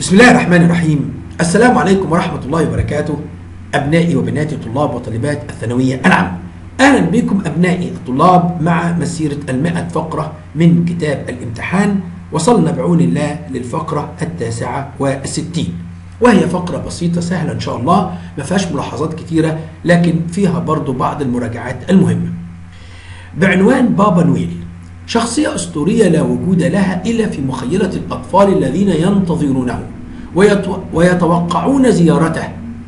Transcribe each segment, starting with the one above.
بسم الله الرحمن الرحيم السلام عليكم ورحمة الله وبركاته أبنائي وبناتي طلاب وطالبات الثانوية العامة أهلا بكم أبنائي الطلاب مع مسيرة المئة فقرة من كتاب الامتحان وصلنا بعون الله للفقرة التاسعة والستين وهي فقرة بسيطة سهلة إن شاء الله ما فيهاش ملاحظات كتيرة لكن فيها برضو بعض المراجعات المهمة بعنوان بابا نويل شخصية أسطورية لا وجود لها إلا في مخيلة الأطفال الذين ينتظرونه ويتو... ويتوقعون زيارته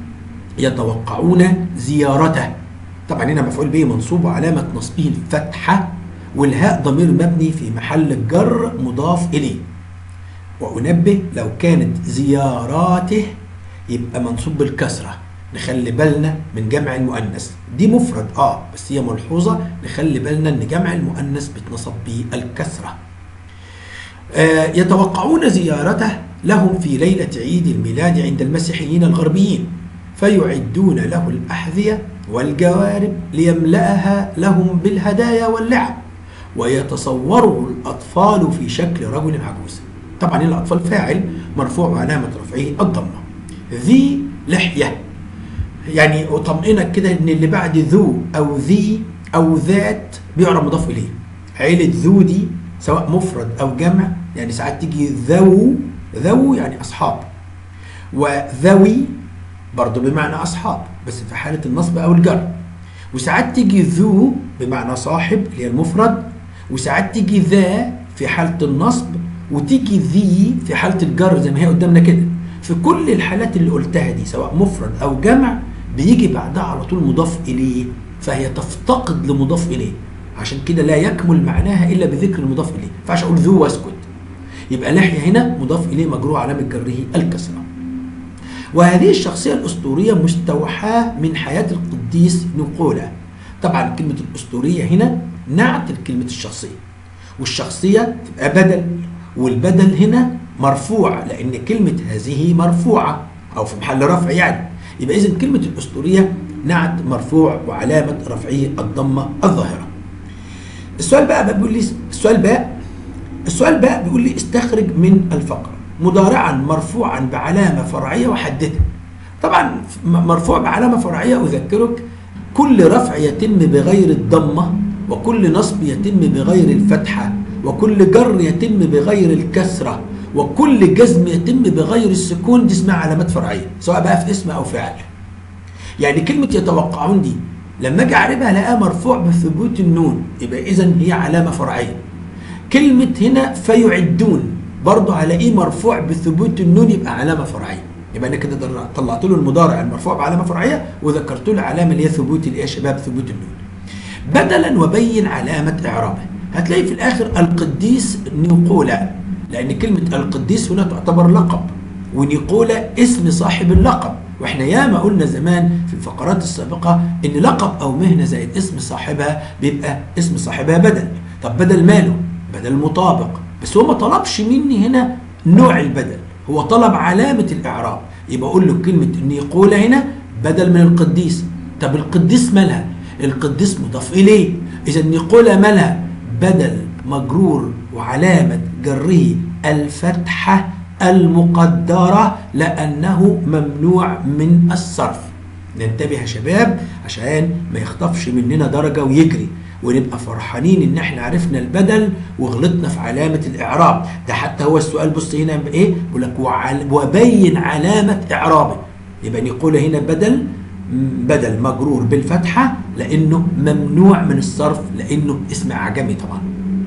يتوقعون زيارته طبعا هنا مفعول به منصوب وعلامة نصبه الفتحة والهاء ضمير مبني في محل جر مضاف إليه وأنبه لو كانت زياراته يبقى منصوب بالكسرة نخلي بالنا من جمع المؤنث دي مفرد اه بس هي ملحوظة نخلي بالنا ان جمع المؤنث بتنصب بالكسرة آه يتوقعون زيارته لهم في ليلة عيد الميلاد عند المسيحيين الغربيين فيعدون له الأحذية والجوارب ليملأها لهم بالهدايا واللعب ويتصوره الأطفال في شكل رجل عجوز طبعا الأطفال فاعل مرفوع وعلامة رفعه الضمة ذي لحية يعني أطمئنك كده إن اللي بعد ذو أو ذي أو ذات بيعرب مضاف إليه عيلة ذو دي سواء مفرد أو جمع يعني ساعات تيجي ذو ذو يعني أصحاب وذوي برضه بمعنى أصحاب بس في حالة النصب أو الجر وساعات تيجي ذو بمعنى صاحب اللي هي المفرد وساعات تيجي ذا في حالة النصب وتيجي ذي في حالة الجر زي ما هي قدامنا كده في كل الحالات اللي قلتها دي سواء مفرد أو جمع بيجي بعدها على طول مضاف إليه فهي تفتقد لمضاف إليه عشان كده لا يكمل معناها إلا بذكر المضاف إليه فعش أقول ذو واسكت يبقى لحية هنا مضاف إليه مجرور علامة جره الكسرة وهذه الشخصية الأسطورية مستوحاة من حياة القديس نقولة طبعا كلمة الأسطورية هنا نعت لكلمة الشخصية والشخصية تبقى بدل والبدل هنا مرفوع لأن كلمة هذه مرفوعة أو في محل رفع يعني يبقى إذا كلمة الأسطورية نعت مرفوع وعلامة رفعه الضمة الظاهرة السؤال بقى بيقول لي السؤال بقى السؤال بقى بيقول لي استخرج من الفقرة مضارعا مرفوعا بعلامة فرعية وحددها طبعا مرفوع بعلامة فرعية أذكرك كل رفع يتم بغير الضمة وكل نصب يتم بغير الفتحة وكل جر يتم بغير الكسرة وكل جزم يتم بغير السكون دي اسمها علامات فرعية سواء بقى في اسم أو فعل يعني كلمة يتوقعون دي لما اجي اعربها الاقيها مرفوع بثبوت النون يبقى اذا هي علامة فرعية كلمة هنا فيعدون برضه هلاقيه مرفوع بثبوت النون يبقى علامه فرعيه يبقى انا كده طلعت له المضارع المرفوع بعلامه فرعيه وذكرت له العلامه اللي هي ثبوت الايه يا شباب ثبوت النون بدلا وبين علامه اعرابه هتلاقي في الاخر القديس نيقولا لان كلمه القديس هنا تعتبر لقب ونيقولا اسم صاحب اللقب واحنا ياما قلنا زمان في الفقرات السابقه ان لقب او مهنه زائد اسم صاحبها بيبقى اسم صاحبها بدل طب بدل ماله بدل مطابق بس هو ما طلبش مني هنا نوع البدل هو طلب علامة الإعراب يبقى أقول له كلمة نيقولة هنا بدل من القديس طب القديس مالها القديس مضاف إليه إذا نيقولة مالها بدل مجرور وعلامة جره الفتحة المقدرة لأنه ممنوع من الصرف ننتبه يا شباب عشان ما يخطفش مننا درجة ويجري ونبقى فرحانين ان احنا عرفنا البدل وغلطنا في علامه الاعراب ده حتى هو السؤال بص هنا ايه بيقول لك وبين علامه اعرابه يبقى نقول هنا بدل بدل مجرور بالفتحه لانه ممنوع من الصرف لانه اسم اعجمي طبعا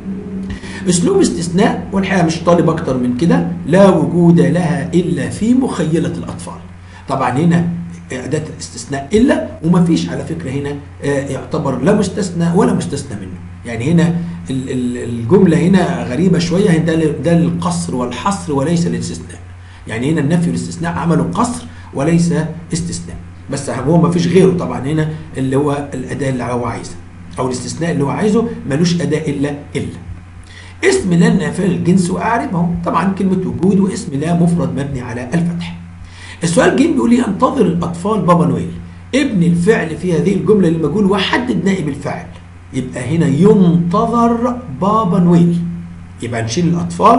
اسلوب استثناء والحقيقه مش طالب اكتر من كده لا وجود لها الا في مخيله الاطفال طبعا هنا أداة الاستثناء إلا وما فيش على فكرة هنا يعتبر لا مستثنى ولا مستثنى منه يعني هنا الجملة هنا غريبة شوية ده ده للقصر والحصر وليس للاستثناء يعني هنا النفي والاستثناء عملوا قصر وليس استثناء بس هو ما فيش غيره طبعا هنا اللي هو الأداة اللي هو عايزها أو الاستثناء اللي هو عايزه ملوش أداة إلا إلا اسم لا نافع الجنس وأعربه طبعا كلمة وجود واسم لا مفرد مبني على الفتح السؤال جيم بيقول لي انتظر الاطفال بابا نويل ابني الفعل في هذه الجمله للمجهول وحدد نائب الفاعل يبقى هنا ينتظر بابا نويل يبقى نشيل الاطفال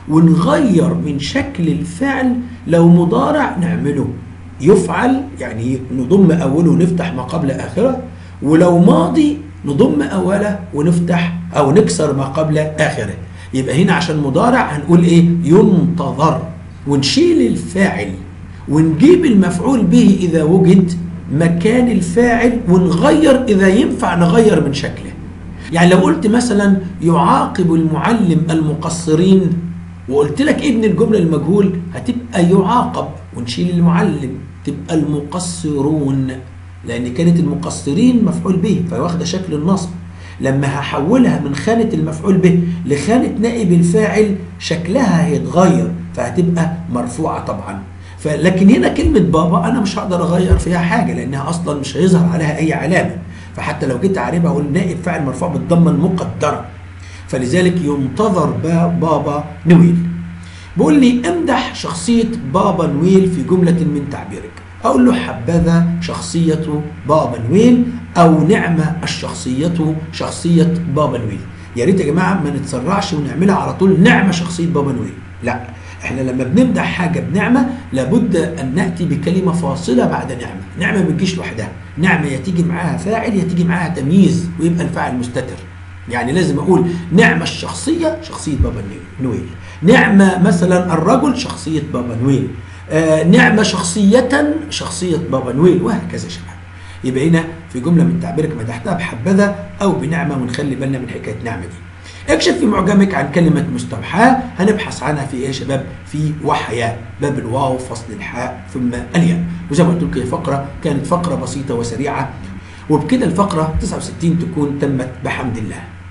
ونغير من شكل الفعل لو مضارع نعمله يفعل يعني نضم أوله ونفتح ما قبل آخره ولو ماضي نضم أوله ونفتح أو نكسر ما قبل آخره يبقى هنا عشان مضارع هنقول إيه ينتظر ونشيل الفاعل ونجيب المفعول به إذا وجد مكان الفاعل ونغير إذا ينفع نغير من شكله يعني لو قلت مثلا يعاقب المعلم المقصرين وقلت لك ابن الجملة المجهول هتبقى يعاقب ونشيل المعلم تبقى المقصرون لأن كانت المقصرين مفعول به فواخدة شكل النصب لما هحولها من خانة المفعول به لخانة نائب الفاعل شكلها هيتغير فهتبقى مرفوعة طبعا فلكن هنا كلمة بابا أنا مش هقدر أغير فيها حاجة لأنها أصلا مش هيظهر عليها أي علامة فحتى لو جيت أعربها أقول نائب فاعل مرفوع بالضمة المقدرة فلذلك ينتظر بابا نويل بيقول لي امدح شخصية بابا نويل في جملة من تعبيرك أقول له حبذا شخصية بابا نويل أو نعمة الشخصية شخصية بابا نويل يا ريت يا جماعة ما نتسرعش ونعملها على طول نعمة شخصية بابا نويل لا احنا لما بنمدح حاجة بنعمة لابد أن نأتي بكلمة فاصلة بعد نعمة نعمة ما بتجيش لوحدها نعمة يا تيجي معاها فاعل يا تيجي معاها تمييز ويبقى الفاعل مستتر يعني لازم أقول نعمة الشخصية شخصية بابا نويل نعمة مثلا الرجل شخصية بابا نويل آه نعمة شخصية شخصية بابا نويل وهكذا يا شباب يبقى هنا في جملة من تعبيرك مدحتها بحبذا أو بنعمة ونخلي بالنا من حكاية نعمة دي اكشف في معجمك عن كلمة مستوحاة هنبحث عنها في ايه يا شباب؟ في وحياء باب الواو فصل الحاء ثم الياء وزي ما قلت لكم فقرة كانت فقرة بسيطة وسريعة وبكده الفقرة 69 تكون تمت بحمد الله